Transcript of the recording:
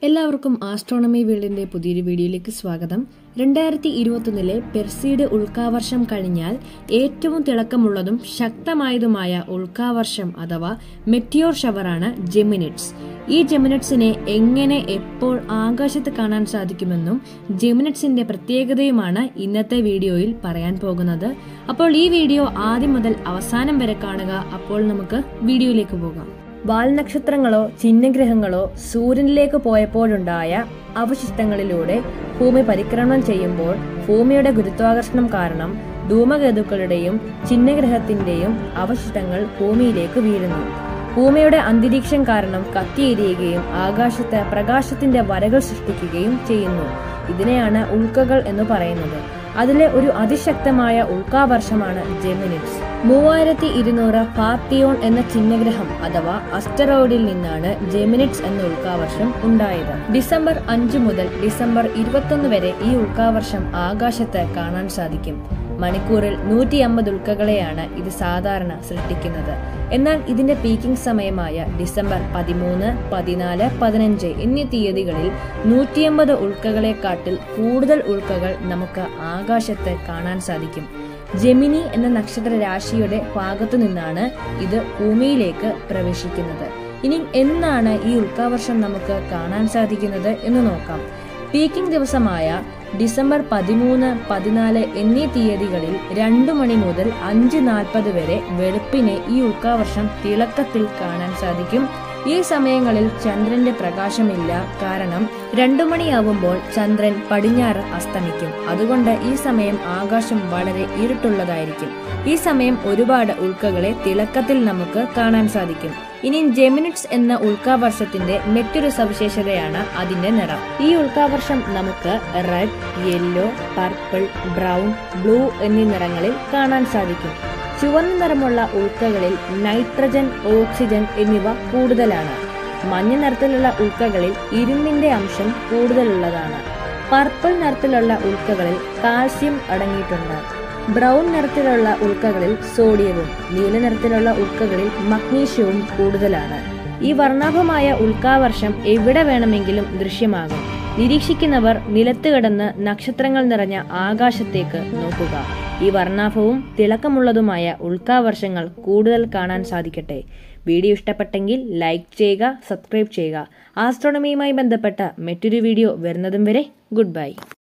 എല്ലാവർക്കും ആസ്ട്രോണമി വേൾഡിന്റെ പുതിയൊരു വീഡിയോയിലേക്ക് സ്വാഗതം രണ്ടായിരത്തി ഇരുപത്തൊന്നിലെ പെർസീഡ് ഉൽക്കാവർഷം കഴിഞ്ഞാൽ ഏറ്റവും തിളക്കമുള്ളതും ശക്തമായതുമായ ഉൽക്കാവർഷം അഥവാ മെറ്റിയോർ ഷവറാണ് ജെമിനിറ്റ്സ് ഈ ജെമിനിറ്റ്സിനെ എങ്ങനെ എപ്പോൾ ആകാശത്ത് കാണാൻ സാധിക്കുമെന്നും ജെമിനിറ്റ്സിന്റെ പ്രത്യേകതയുമാണ് ഇന്നത്തെ വീഡിയോയിൽ പറയാൻ പോകുന്നത് അപ്പോൾ ഈ വീഡിയോ ആദ്യം മുതൽ അവസാനം വരെ കാണുക അപ്പോൾ നമുക്ക് വീഡിയോയിലേക്ക് പോകാം വാൽനക്ഷത്രങ്ങളോ ചിഹ്നഗ്രഹങ്ങളോ സൂര്യനിലേക്ക് പോയപ്പോഴുണ്ടായ അവശിഷ്ടങ്ങളിലൂടെ ഭൂമി പരിക്രമണം ചെയ്യുമ്പോൾ ഭൂമിയുടെ ഗുരുത്വാകർഷണം കാരണം ധൂമകേതുക്കളുടെയും ചിഹ്നഗ്രഹത്തിന്റെയും അവശിഷ്ടങ്ങൾ ഭൂമിയിലേക്ക് വീഴുന്നു ഭൂമിയുടെ അന്തരീക്ഷം കാരണം കത്തിയെരിയുകയും ആകാശത്ത് പ്രകാശത്തിന്റെ വരകൾ സൃഷ്ടിക്കുകയും ചെയ്യുന്നു ഇതിനെയാണ് ഉൽക്കകൾ എന്ന് പറയുന്നത് അതിലെ ഒരു അതിശക്തമായ ഉൽക്കാവർഷമാണ് ജെമിനിറ്റ്സ് മൂവായിരത്തി ഇരുന്നൂറ് പാർട്ടിയോൺ എന്ന ചിഹ്നഗ്രഹം അഥവാ അസ്റ്ററോയിഡിൽ നിന്നാണ് ജെമിനിറ്റ്സ് എന്ന ഉൽക്കാവർഷം ഉണ്ടായത് ഡിസംബർ അഞ്ച് മുതൽ ഡിസംബർ ഇരുപത്തൊന്ന് വരെ ഈ ഉൽക്കാവർഷം ആകാശത്ത് കാണാൻ സാധിക്കും മണിക്കൂറിൽ നൂറ്റി അമ്പത് ഉൽക്കകളെയാണ് ഇത് സാധാരണ സൃഷ്ടിക്കുന്നത് എന്നാൽ ഇതിന്റെ പീക്കിംഗ് സമയമായ ഡിസംബർ പതിമൂന്ന് പതിനാല് പതിനഞ്ച് എന്നീ തീയതികളിൽ നൂറ്റിയമ്പത് ഉൽക്കകളെക്കാട്ടിൽ കൂടുതൽ ഉൽക്കകൾ നമുക്ക് ആകാശത്ത് കാണാൻ സാധിക്കും ജെമിനി എന്ന നക്ഷത്ര രാശിയുടെ ഭാഗത്തു നിന്നാണ് ഇത് ഭൂമിയിലേക്ക് പ്രവേശിക്കുന്നത് ഇനി എന്നാണ് ഈ ഉൽക്കാവർഷം നമുക്ക് കാണാൻ സാധിക്കുന്നത് എന്ന് നോക്കാം പീക്കിംഗ് ദിവസമായ ഡിസംബർ പതിമൂന്ന് പതിനാല് എന്നീ തീയതികളിൽ രണ്ടു മണി മുതൽ അഞ്ച് നാൽപ്പത് വരെ വെളുപ്പിനെ ഈ ഉൽക്കാവർഷം തിളക്കത്തിൽ കാണാൻ സാധിക്കും ഈ സമയങ്ങളിൽ ചന്ദ്രന്റെ പ്രകാശമില്ല കാരണം രണ്ടു മണിയാവുമ്പോൾ ചന്ദ്രൻ പടിഞ്ഞാറ് അസ്തമിക്കും അതുകൊണ്ട് ഈ സമയം ആകാശം വളരെ ഇരുട്ടുള്ളതായിരിക്കും ഈ സമയം ഒരുപാട് ഉൽക്കകളെ തിളക്കത്തിൽ നമുക്ക് കാണാൻ സാധിക്കും ഇനി ജെമിനിറ്റ്സ് എന്ന ഉൽക്കാവർഷത്തിന്റെ മറ്റൊരു സവിശേഷതയാണ് അതിന്റെ നിറം ഈ ഉൽക്കാവർഷം നമുക്ക് red yellow purple brown blue എന്നീ നിറങ്ങളിൽ കാണാൻ സാധിക്കും ചുവന്ന നിറമുള്ള ഉൽക്കകളിൽ നൈട്രജൻ ഓക്സിജൻ എന്നിവ കൂടുതലാണ് മഞ്ഞ നിറത്തിലുള്ള ഉൽക്കകളിൽ ഇരുമ്പിന്റെ അംശം കൂടുതലുള്ളതാണ് പർപ്പിൾ നിറത്തിലുള്ള ഉൽക്കകളിൽ കാൽസ്യം അടങ്ങിയിട്ടുണ്ട് ബ്രൗൺ നിറത്തിലുള്ള ഉൽക്കകളിൽ സോഡിയവും നീല നിറത്തിലുള്ള ഉൽക്കകളിൽ മഗ്നീഷ്യവും കൂടുതലാണ് ഈ വർണ്ണാഭമായ ഉൽക്കാവർഷം എവിടെ വേണമെങ്കിലും ദൃശ്യമാകും നിരീക്ഷിക്കുന്നവർ നിലത്ത് കിടന്ന് നക്ഷത്രങ്ങൾ നിറഞ്ഞ ആകാശത്തേക്ക് നോക്കുക ഈ വർണ്ണാഭവും തിളക്കമുള്ളതുമായ ഉൽക്കാവർഷങ്ങൾ കൂടുതൽ കാണാൻ സാധിക്കട്ടെ വീഡിയോ ഇഷ്ടപ്പെട്ടെങ്കിൽ ലൈക്ക് ചെയ്യുക സബ്സ്ക്രൈബ് ചെയ്യുക ആസ്ട്രോണമിയുമായി ബന്ധപ്പെട്ട മറ്റൊരു വീഡിയോ വരുന്നതും വരെ ഗുഡ് ബൈ